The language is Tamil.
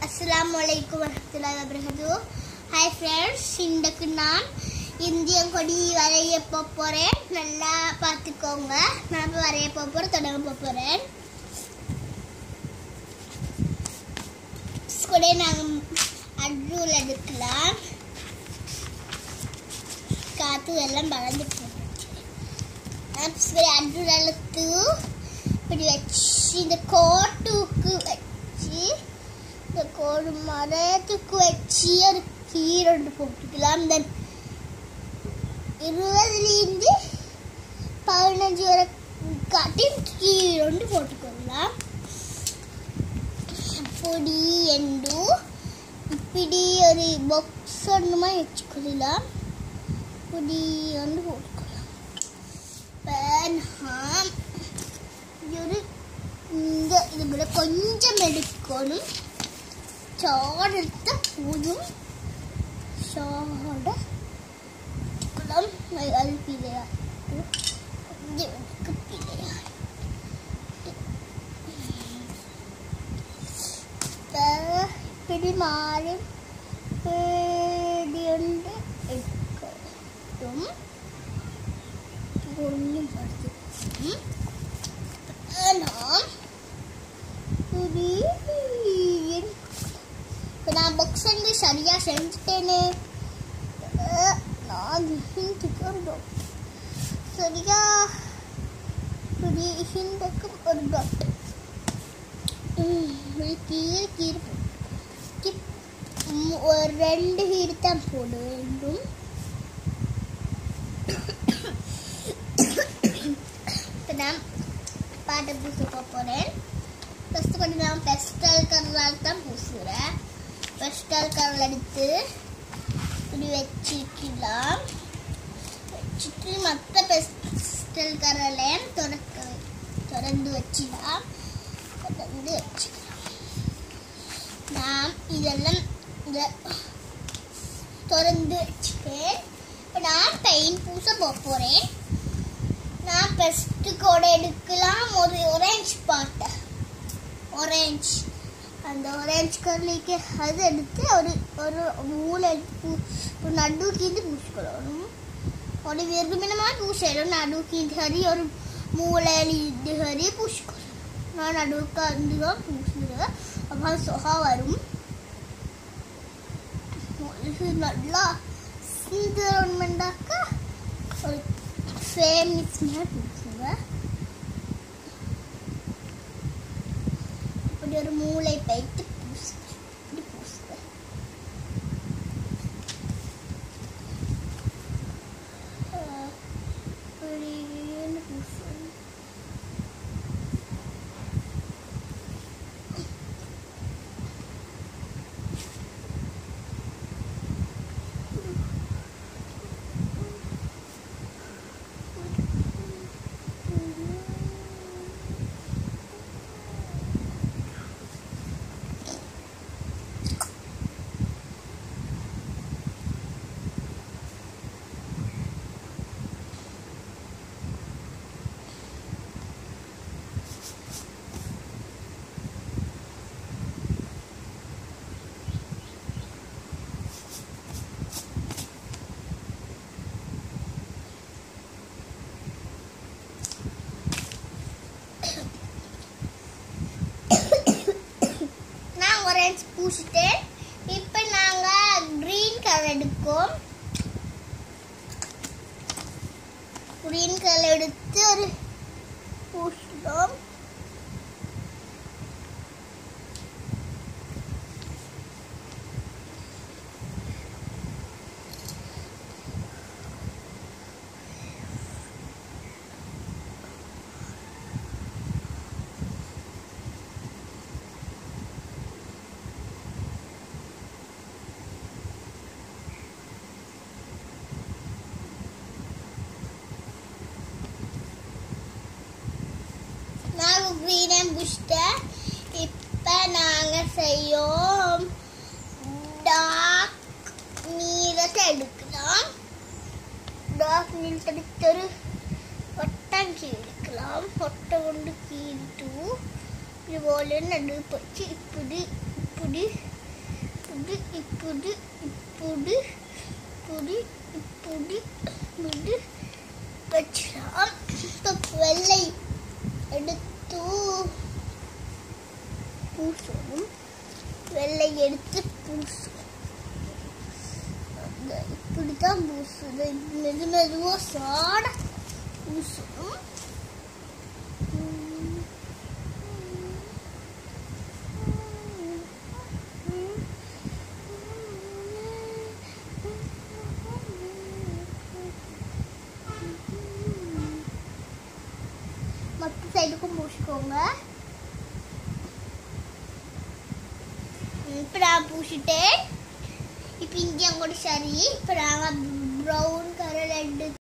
அஸ்ஸலாமு அலைக்கும் வரஹ்மத்துல்லாஹி வபரகாத்து ஹாய் ஃப்ரெண்ட்ஸ் இன்றைக்கு நான் இந்திய கொடி வரைய போகிறேன் நல்லா பார்த்துக்கோங்க நான் இப்ப வரைய போகிறேன் தொடங்க போகிறேன் கூட நாங்கள் அட்ரூல் எடுக்கலாம் காற்று எல்லாம் பறந்து போச்சு அப்படி அட்ரூல் எடுத்து இப்படி வச்சு இந்த கோட்டுக்கு வச்சு இந்த கோடு மரத்துக்கு வச்சு ஒரு கீரண்டு போட்டுக்கலாம் தென் இருபதுலேருந்து பதினஞ்சு வரை காட்டி கீரண்டு போட்டுக்கொள்ளலாம் அப்படி என்று இப்படி ஒரு பாக்ஸ் ஒன்றுமா வச்சுக்கொள்ளலாம் இப்படி வந்து போட்டுக்கலாம் இப்போ நான் ஒரு இந்த இது கூட கொஞ்சம் எடுக்கணும் சாறு எடுத்த போதும் சாட குளம் அது பிள்ளையா கொஞ்சம் எடுக்க பிள்ளையா இப்படி மாறி இப்படி ஒன்று எடுக்கட்டும் ஒன்றும் படுத்து நாம் இப்படி இப்போ நான் புக்ஸ் வந்து சரியாக செஞ்சுட்டேனே அஹ், நான் ஹிந்துக்கு ஒரு dot. சரியா இப்படி ஹிந்துக்கு ஒரு டாட் கீழே கீழே போட்டு ம், ஒரு ரெண்டு ஹீடு தான் போட வேண்டும் இப்போ நான் பாட்டை பூச போகிறேன் ஃபஸ்ட்டு கொஞ்சம் நான் பெஸ்டல் கலரால் தான் பூசுகிறேன் பெஸ்டல் கலர் எடுத்து இப்படி வச்சுக்கலாம் வச்சுட்டு மற்ற பெஸ்டல் கலர்லையும் திறக்க திறந்து வச்சுக்கலாம் திறந்து வச்சுக்கலாம் நான் இதெல்லாம் இந்த திறந்து வச்சுட்டேன் இப்போ நான் பெயிண்ட் பூச போகிறேன் நான் பெஸ்ட் கூட எடுக்கலாம் ஒரு ஒரேஞ்ச் பாட்டை orange அந்த orange கலருக்கு அது எடுத்து ஒரு ஒரு மூளை எடுத்து பூ ஒரு நடுக்கீந்து பூசிக்கொள்ளணும் ஒரு விரும்பினமாக பூசணும் நடுக்கீந்து ஹரி ஒரு மூளை இது ஹரி பூசிக்கொள்ளணும் நான் நடுவுக்கு வந்து தான் பூசுகிறேன் அப்போ சொகா வரும் இது நல்லா சிந்தரன்மெண்டாக்கா ஒரு ஃபேமஸ் மாதிரி பூசுவேன் இப்படி ஒரு மூளை பைத்து பூசுவேன் இப்படி பூசுவேன் ஆஹ், இப்படின்னு பூசுவேன் நான் orange பூசிட்டேன் இப்போ நாங்கள் க்ரீன் கலர் எடுக்கோம் க்ரீன் கலர் எடுத்து ஒரு பூசிட்டோம் நாங்கள் க்ரீனை பூசிட்டேன் இப்போ நாங்கள் செய்யோம் டார்க் நீரத்தை எடுக்கலாம் டார்க் நீரத்தை எடுத்து ஒரு வட்டம் கீழ்க்கலாம் ஒட்டை கொண்டு கீழ்ட்டு இதுപോലെ நடு வச்சு இப்படி இப்படி இப்படி இப்படி இப்படி இப்படி இப்படி வச்சிடலாம் இப்போ வெள்ளை எடுத்து பூசணும் வெள்ளை எடுத்து பூசணும் அந்த இப்படித்தான் பூசுது மெது மெதுவாக சாட பூசணும் மற்ற சைடுக்கும் பூசிக்கோங்க இப்போ நான் பூசிட்டேன் இப்போ இங்கே கூட சரி இப்போ நாங்கள் ப்ரௌன் கலர் எடுத்து